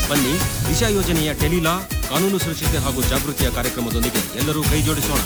ಬನ್ನಿ ದಿಶಾ ಯೋಜನೆಯ ಟೆಲಿಲಾ ಕಾನೂನು ಸುರಕ್ಷತೆ ಹಾಗೂ ಜಾಗೃತಿಯ ಕಾರ್ಯಕ್ರಮದೊಂದಿಗೆ ಎಲ್ಲರೂ ಕೈ ಜೋಡಿಸೋಣ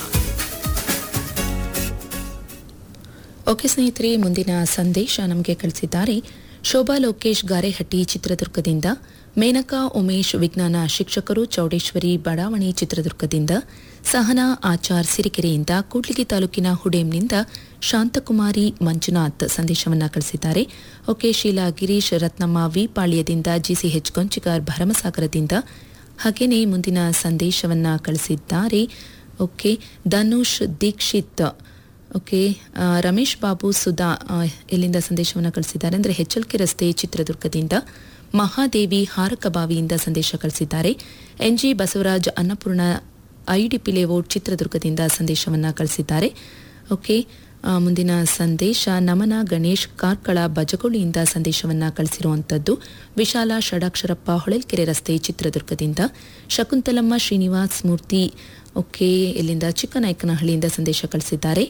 ಓಕೆ ಸ್ನೇಹಿತರೆ ಮುಂದಿನ ಸಂದೇಶ ನಮಗೆ ಕಳಿಸಿದ್ದಾರೆ ಶೋಭಾ ಲೋಕೇಶ್ ಗಾರೆಹಟ್ಟಿ ಚಿತ್ರದುರ್ಗದಿಂದ ಮೇನಕಾ ಉಮೇಶ್ ವಿಜ್ಞಾನ ಶಿಕ್ಷಕರು ಚೌಡೇಶ್ವರಿ ಬಡಾವಣೆ ಚಿತ್ರದುರ್ಗದಿಂದ ಸಹನಾ ಆಚಾರ್ ಸಿರಿಕೆರೆಯಿಂದ ಕೂಡ್ಲಿಗಿ ತಾಲೂಕಿನ ಹುಡೇಮ್ನಿಂದ ಶಾಂತಕುಮಾರಿ ಮಂಜುನಾಥ್ ಸಂದೇಶವನ್ನ ಕಳಿಸಿದ್ದಾರೆ ಓಕೆ ಶೀಲಾ ಗಿರೀಶ್ ರತ್ನಮ್ಮ ವಿ ಪಾಳ್ಯದಿಂದ ಜಿಸಿಎಚ್ ಗೊಂಚಿಗಾರ್ ಭರಮಸಾಗರದಿಂದ ಹಾಗೆಯೇ ಮುಂದಿನ ಸಂದೇಶವನ್ನ ಕಳಿಸಿದ್ದಾರೆ ಓಕೆ ಧನುಷ್ ದೀಕ್ಷಿತ್ ಓಕೆ ಆ, ರಮೇಶ್ ಬಾಬು ಸುಧಾ ಆ, ಎಲ್ಲಿಂದ ಸಂದೇಶವನ್ನು ಕಳಿಸಿದ್ದಾರೆ ಅಂದರೆ ಹೆಚ್ಎಲ್ಕೆ ರಸ್ತೆ ಚಿತ್ರದುರ್ಗದಿಂದ ಮಹಾದೇವಿ ಹಾರಕಬಾವಿಯಿಂದ ಸಂದೇಶ ಕಳಿಸಿದ್ದಾರೆ NG Basavaraj Annapurna IDP layout ಚಿತ್ರದುರ್ಗದಿಂದ ಸಂದೇಶವನ್ನು ಕಳಿಸಿದ್ದಾರೆ ಓಕೆ ಆ, ಮುಂದಿನ ಸಂದೇಶ ನಮನ ಗಣೇಶ್ ಕಾರ್ಕಳ ಬಜಗೋಳಿಯಿಂದ ಸಂದೇಶವನ್ನು ಕಳಿಸಿರುವಂಥದ್ದು ವಿಶಾಲ ಷಡಾಕ್ಷರಪ್ಪ ಹೊಳಲ್ಕೆರೆ ರಸ್ತೆ ಚಿತ್ರದುರ್ಗದಿಂದ ಶಕುಂತಲಮ್ಮ ಶ್ರೀನಿವಾಸ್ ಮೂರ್ತಿ ಓಕೆ ಇಲ್ಲಿಂದ ಚಿಕ್ಕನಾಯಕನಹಳ್ಳಿಯಿಂದ ಸಂದೇಶ ಕಳಿಸಿದ್ದಾರೆ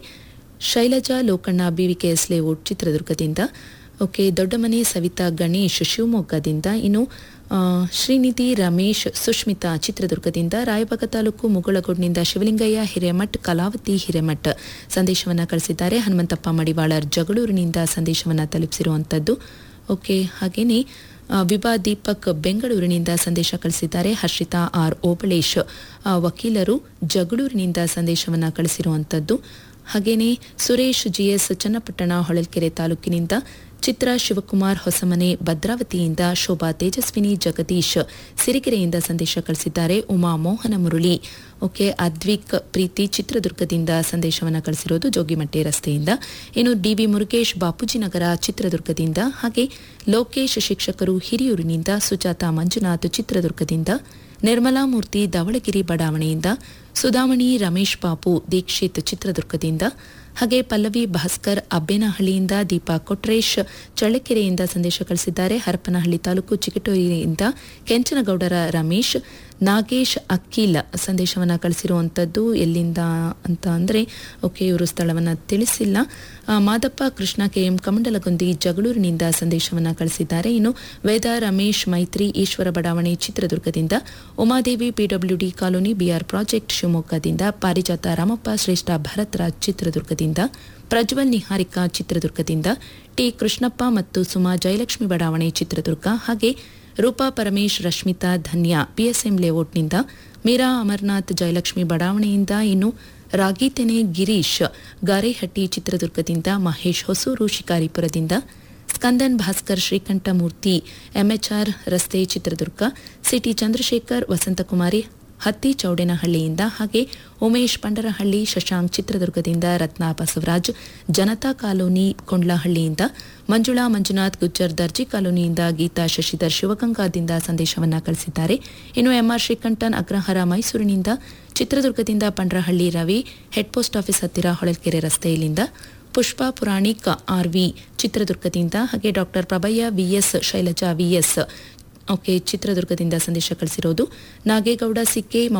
ಶೈಲಜಾ ಲೋಕಣ್ಣ ಬಿವಿಕೆಎಸ್ ಲೇಔಟ್ ಚಿತ್ರದುರ್ಗದಿಂದ ಓಕೆ ದೊಡ್ಡಮನೆ ಸವಿತಾ ಗಣೇಶ್ ಶಿವಮೊಗ್ಗದಿಂದ ಇನ್ನು ಆ, ಶ್ರೀನಿಧಿ ರಮೇಶ್ ಸುಷ್ಮಿತಾ ಚಿತ್ರದುರ್ಗದಿಂದ ರಾಯಬಾಗ ತಾಲೂಕು ಮುಗಳಗೋಡ್ನಿಂದ ಶಿವಲಿಂಗಯ್ಯ ಹಿರೇಮಠ್ ಕಲಾವತಿ ಹಿರೇಮಠ್ ಸಂದೇಶವನ್ನು ಕಳಿಸಿದ್ದಾರೆ ಹನುಮಂತಪ್ಪ ಮಡಿವಾಳರ್ ಜಗಳೂರಿನಿಂದ ಸಂದೇಶವನ್ನು ತಲುಪಿಸಿರುವಂಥದ್ದು ಓಕೆ ಹಾಗೆಯೇ ಆ, ವಿಭಾ ದೀಪಕ್ ಬೆಂಗಳೂರಿನಿಂದ ಸಂದೇಶ ಕಳಿಸಿದ್ದಾರೆ ಹರ್ಷಿತಾ ಆರ್ ಓಬಳೇಶ್ ಆ, ವಕೀಲರು ಜಗಳೂರಿನಿಂದ ಸಂದೇಶವನ್ನು ಕಳಿಸಿರುವಂಥದ್ದು ಹಾಗೆಯೇ ಸುರೇಶ್ ಜಿಎಸ್ ಚನ್ನಪಟ್ಟಣ ಹೊಳಲ್ಕೆರೆ ತಾಲೂಕಿನಿಂದ ಚಿತ್ರ ಶಿವಕುಮಾರ್ ಹೊಸಮನೆ ಭದ್ರಾವತಿಯಿಂದ ಶೋಭಾ ತೇಜಸ್ವಿನಿ ಜಗದೀಶ್ ಸಿರಿಗೆರೆಯಿಂದ ಸಂದೇಶ ಕಳಿಸಿದ್ದಾರೆ ಉಮಾ ಮೋಹನ ಮುರಳಿ ಓಕೆ ಅದ್ವಿಕ್ ಪ್ರೀತಿ ಚಿತ್ರದುರ್ಗದಿಂದ ಸಂದೇಶವನ್ನು ಕಳಿಸಿರೋದು ಜೋಗಿಮಟ್ಟೆ ರಸ್ತೆಯಿಂದ ಇನ್ನು ಡಿವಿ ಮುರುಗೇಶ್ ಬಾಪೂಜಿನಗರ ಚಿತ್ರದುರ್ಗದಿಂದ ಹಾಗೆ ಲೋಕೇಶ್ ಶಿಕ್ಷಕರು ಹಿರಿಯೂರಿನಿಂದ ಸುಜಾತ ಮಂಜುನಾಥ್ ಚಿತ್ರದುರ್ಗದಿಂದ ನಿರ್ಮಲಾ ಮೂರ್ತಿ ಧವಳಗಿರಿ ಬಡಾವಣೆಯಿಂದ ಸುಧಾಮಣಿ ರಮೇಶ್ ಬಾಬು ದೀಕ್ಷಿತ್ ಚಿತ್ರದುರ್ಗದಿಂದ ಹಾಗೆ ಪಲ್ಲವಿ ಭಾಸ್ಕರ್ ಅಬ್ಬೇನಹಳ್ಳಿಯಿಂದ ದೀಪಾ ಕೊಟ್ರೇಶ್ ಚಳ್ಳಕೆರೆಯಿಂದ ಸಂದೇಶ ಕಳಿಸಿದ್ದಾರೆ ಹರಪನಹಳ್ಳಿ ತಾಲೂಕು ಚಿಕಟೂರಿಯಿಂದ ಕೆಂಚನಗೌಡರ ರಮೇಶ್ ನಾಗೇಶ್ ಅಕ್ಕೀಲ್ ಸಂದೇಶವನ್ನು ಕಳಿಸಿರುವಂಥದ್ದು ಎಲ್ಲಿಂದ ಅಂತ ಅಂದರೆ ಓಕೆ ಇವರು ಸ್ಥಳವನ್ನು ತಿಳಿಸಿಲ್ಲ ಆ, ಮಾದಪ್ಪ ಕೃಷ್ಣ ಕೆಎಂ ಕಮಂಡಲಗುಂದಿ ಜಗಳೂರಿನಿಂದ ಸಂದೇಶವನ್ನು ಕಳಿಸಿದ್ದಾರೆ ಇನ್ನು ವೇದ ರಮೇಶ್ ಮೈತ್ರಿ ಈಶ್ವರ ಬಡಾವಣೆ ಚಿತ್ರದುರ್ಗದಿಂದ Umadevi PWD colony BR project ಶಿವಮೊಗ್ಗದಿಂದ ಪಾರಿಜಾತ ರಾಮಪ್ಪ ಶ್ರೇಷ್ಠ ಭರತ್ ರಾಜ್ ಚಿತ್ರದುರ್ಗದಿಂದ ಪ್ರಜ್ವಲ್ ನಿಹಾರಿಕಾ ಚಿತ್ರದುರ್ಗದಿಂದ ಟಿ ಕೃಷ್ಣಪ್ಪ ಮತ್ತು ಸುಮಾ ಜಯಲಕ್ಷ್ಮಿ ಬಡಾವಣೆ ಚಿತ್ರದುರ್ಗ ಹಾಗೆ ರೂಪಾ ಪರಮೇಶ್ ರಶ್ಮಿತಾ ಧನ್ಯ ಪಿಎಸ್ಎಂ ಲೇಔಟ್ನಿಂದ ಮೀರಾ ಅಮರ್ನಾಥ್ ಜಯಲಕ್ಷ್ಮಿ ಬಡಾವಣೆಯಿಂದ ಇನ್ನು ರಾಗೀತೆನೆ ಗಿರೀಶ್ ಗಾರೆಹಟ್ಟಿ ಚಿತ್ರದುರ್ಗದಿಂದ ಮಹೇಶ್ ಹೊಸೂರು ಶಿಕಾರಿಪುರದಿಂದ ಸ್ಕಂದನ್ ಭಾಸ್ಕರ್ ಶ್ರೀಕಂಠಮೂರ್ತಿ ಎಂಎಚ್ಆರ್ ರಸ್ತೆ ಚಿತ್ರದುರ್ಗ ಸಿಟಿ ಚಂದ್ರಶೇಖರ್ ವಸಂತಕುಮಾರಿ ಹತ್ತಿ ಚೌಡೇನಹಳ್ಳಿಯಿಂದ ಹಾಗೆ ಉಮೇಶ್ ಪಂಡರಹಳ್ಳಿ ಶಶಾಂಕ್ ಚಿತ್ರದುರ್ಗದಿಂದ ರತ್ನಾ ಬಸವರಾಜ್ ಜನತಾ ಕಾಲೋನಿ ಕೊಂಡ್ಲಹಳ್ಳಿಯಿಂದ ಮಂಜುಳಾ ಮಂಜುನಾಥ್ ಗುಜ್ಜರ್ ದರ್ಜಿ ಕಾಲೋನಿಯಿಂದ ಗೀತಾ ಶಶಿಧರ್ ಶಿವಗಂಗಾದಿಂದ ಸಂದೇಶವನ್ನ ಕಳಿಸಿದ್ದಾರೆ ಇನ್ನು ಎಂಆರ್ ಶ್ರೀಕಂಠನ್ ಅಗ್ರಹಾರ ಮೈಸೂರಿನಿಂದ ಚಿತ್ರದುರ್ಗದಿಂದ Pandrahalli Ravi head post office ಹತ್ತಿರ ಹೊಳಲ್ಕೆರೆ ರಸ್ತೆಯಲ್ಲಿಂದ ಪುಷ್ಪಾ ಪುರಾಣಿಕ್ ಆರ್ವಿ ಚಿತ್ರದುರ್ಗದಿಂದ ಹಾಗೆ doctor Prabhayya VS Shailaja VS okay ಚಿತ್ರದುರ್ಗದಿಂದ ಸಂದೇಶ ಕಳಿಸಿರೋದು ನಾಗೇಗೌಡ ಸಿಕ್ಕೆ